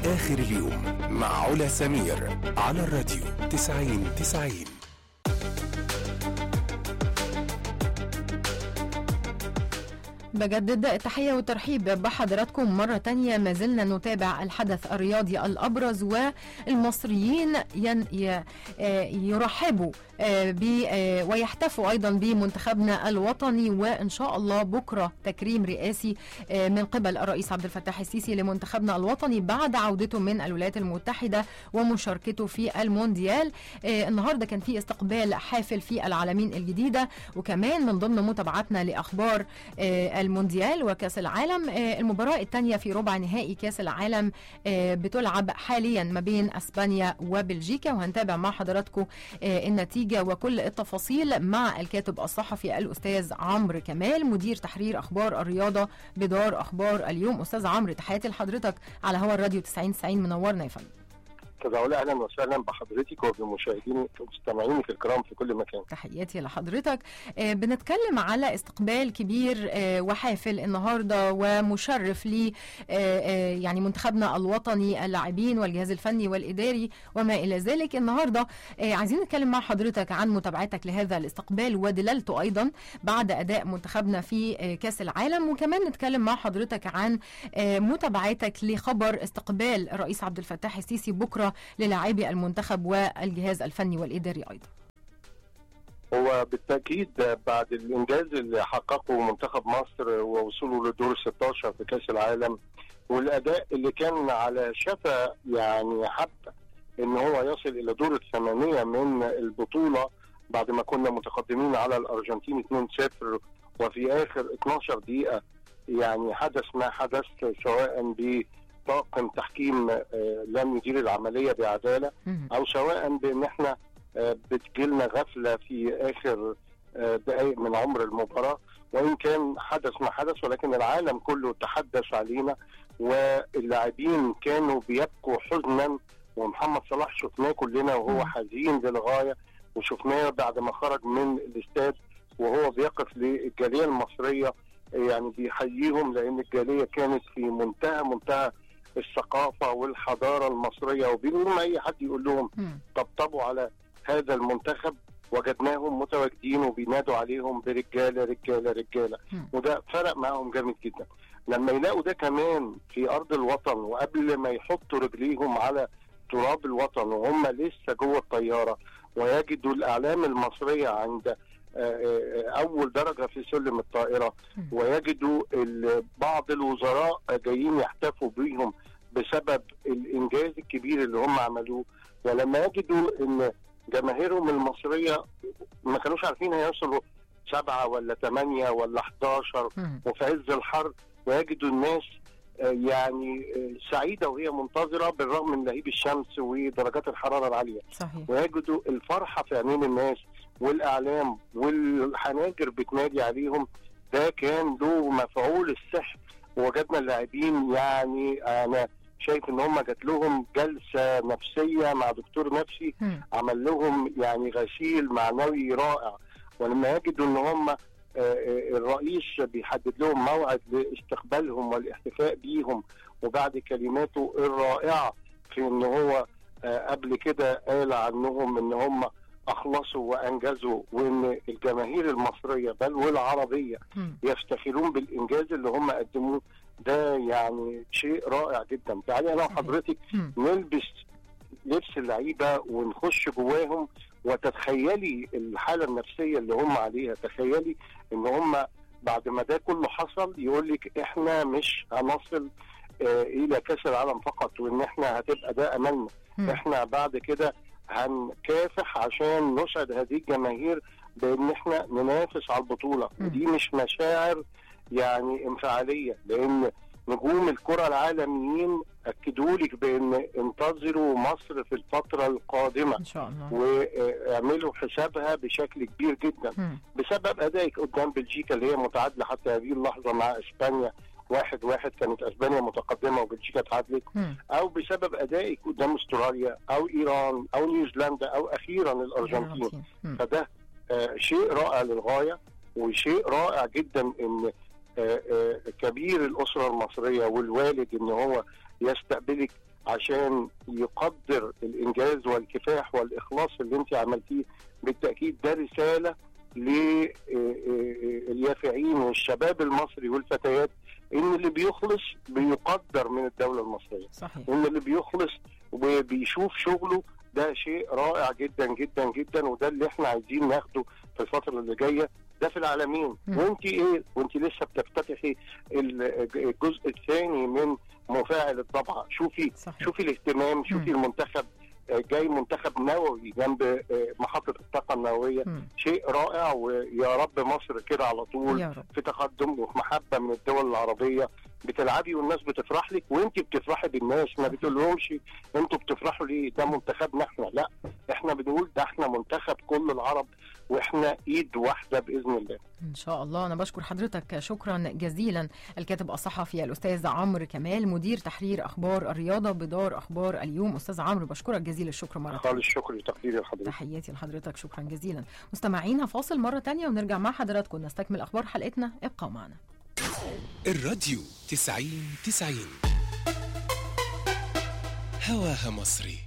آخر اليوم مع علا سمير على الراديو 90 90 بجدد التحية والترحيب بحضراتكم مرة تانية ما زلنا نتابع الحدث الرياضي الأبرز والمصريين ين ي- آه يرحبوا آه ب آه ويحتفوا أيضا بمنتخبنا الوطني وإن شاء الله بكرة تكريم رئاسي آه من قبل الرئيس عبد الفتاح السيسي لمنتخبنا الوطني بعد عودته من الولايات المتحدة ومشاركته في المونديال آه النهارده كان في استقبال حافل في العالمين الجديدة وكمان من ضمن متابعتنا لأخبار آه، المونديال وكاس العالم آه، المباراة الثانية في ربع نهائي كاس العالم آه، بتلعب حاليا ما بين اسبانيا وبلجيكا وهنتابع مع حضراتكم آه، النتيجة وكل التفاصيل مع الكاتب الصحفي الأستاذ عمرو كمال مدير تحرير أخبار الرياضة بدار أخبار اليوم أستاذ عمرو تحياتي لحضرتك على هوا الراديو 90 90 منورنا يا فندم تدعو اهلا وسهلا بحضرتك وبمشاهدينك ومستمعينك الكرام في كل مكان. تحياتي لحضرتك آه، بنتكلم على استقبال كبير آه، وحافل النهارده ومشرف ل يعني منتخبنا الوطني اللاعبين والجهاز الفني والاداري وما الى ذلك النهارده آه، عايزين نتكلم مع حضرتك عن متابعتك لهذا الاستقبال ودلالته ايضا بعد اداء منتخبنا في آه، كاس العالم وكمان نتكلم مع حضرتك عن آه، متابعتك لخبر استقبال الرئيس عبد الفتاح السيسي بكره للاعبي المنتخب والجهاز الفني والاداري ايضا هو بالتاكيد بعد الانجاز اللي حققه منتخب مصر ووصوله لدور 16 في كاس العالم والاداء اللي كان على شفا يعني حتى ان هو يصل الى دور الثمانيه من البطوله بعد ما كنا متقدمين على الارجنتين 2-0 وفي اخر 12 دقيقه يعني حدث ما حدث سواء بطاقم تحكيم آه، لم يدير العمليه بعداله مهم. او سواء بان احنا آه، بتجيلنا غفله في اخر آه، دقائق من عمر المباراه وان كان حدث ما حدث ولكن العالم كله تحدث علينا واللاعبين كانوا بيبكوا حزنا ومحمد صلاح شفناه كلنا وهو مم. حزين للغايه وشفناه بعد ما خرج من الاستاد وهو بيقف للجاليه المصريه يعني بيحييهم لان الجاليه كانت في منتهى منتهى الثقافه والحضاره المصريه وبيقولوا ما اي حد يقول لهم مم. طبطبوا على هذا المنتخب وجدناهم متواجدين وبينادوا عليهم برجاله رجاله رجاله مم. وده فرق معاهم جامد جدا لما يلاقوا ده كمان في ارض الوطن وقبل ما يحطوا رجليهم على تراب الوطن وهم لسه جوه الطياره ويجدوا الاعلام المصريه عند آه، آه، اول درجه في سلم الطائره مم. ويجدوا ال- بعض الوزراء جايين يحتفوا بيهم بسبب الانجاز الكبير اللي هم عملوه ولما يجدوا ان جماهيرهم المصريه ما كانوش عارفين هيوصلوا سبعه ولا ثمانيه ولا 11 مم. وفي عز الحر ويجدوا الناس آه، يعني آه، سعيده وهي منتظره بالرغم من لهيب الشمس ودرجات الحراره العاليه صحيح ويجدوا الفرحه في عينين الناس والاعلام والحناجر بتنادي عليهم ده كان له مفعول السحر ووجدنا اللاعبين يعني انا شايف ان هم جات لهم جلسه نفسيه مع دكتور نفسي مم. عمل لهم يعني غسيل معنوي رائع ولما يجدوا ان هم آه، آه، الرئيس بيحدد لهم موعد لاستقبالهم والاحتفاء بيهم وبعد كلماته الرائعه في ان هو آه، قبل كده قال عنهم ان هم اخلصوا وانجزوا وان الجماهير المصريه بل والعربيه مم. يفتخرون بالانجاز اللي هم قدموه ده يعني شيء رائع جدا تعالي انا صحيح. وحضرتك مم. نلبس لبس اللعيبه ونخش جواهم وتتخيلي الحاله النفسيه اللي هم عليها تخيلي ان هم بعد ما ده كله حصل يقول لك احنا مش هنصل آه الى كاس العالم فقط وان احنا هتبقى ده املنا مم. احنا بعد كده هنكافح عشان نسعد هذه الجماهير بان احنا ننافس على البطوله مم. ودي مش مشاعر يعني انفعاليه لان نجوم الكره العالميين اكدوا لك بان انتظروا مصر في الفتره القادمه ان شاء الله واعملوا حسابها بشكل كبير جدا مم. بسبب ادائك قدام بلجيكا اللي هي متعادله حتى هذه اللحظه مع اسبانيا واحد واحد كانت اسبانيا متقدمه وبلجيكا تعادلت مم. او بسبب ادائك قدام استراليا او ايران او نيوزيلندا او اخيرا الارجنتين الأرجنتين. مم. فده آه، شيء رائع للغايه وشيء رائع جدا ان آه، آه، كبير الاسره المصريه والوالد ان هو يستقبلك عشان يقدر الانجاز والكفاح والاخلاص اللي انت عملتيه بالتاكيد ده رساله لليافعين والشباب المصري والفتيات ان اللي بيخلص بيقدر من الدوله المصريه صحيح ان اللي بيخلص وبيشوف شغله ده شيء رائع جدا جدا جدا وده اللي احنا عايزين ناخده في الفتره اللي جايه ده في العالمين مم. وانت ايه وانت لسه بتفتتحي ال- الجزء الثاني من مفاعل الضبعه شوفي صحيح شوفي الاهتمام شوفي المنتخب آه، جاي منتخب نووي جنب آه، محطه الطاقه النوويه مم. شيء رائع ويا رب مصر كده على طول يا رب في تقدم وفي محبه من الدول العربيه بتلعبي والناس بتفرح لك وانت بتفرحي بالناس ما بتقولهمش انتوا بتفرحوا ليه ده منتخبنا احنا لا احنا بنقول ده احنا منتخب كل العرب واحنا ايد واحده باذن الله ان شاء الله انا بشكر حضرتك شكرا جزيلا الكاتب الصحفي الاستاذ عمرو كمال مدير تحرير اخبار الرياضه بدار اخبار اليوم استاذ عمرو بشكرك جزيل الشكر مره خالص شكر وتقديري لحضرتك تحياتي لحضرتك شكرا جزيلا مستمعينا فاصل مرة تانية ونرجع مع حضراتكم نستكمل أخبار حلقتنا ابقوا معنا الراديو تسعين تسعين هواها مصري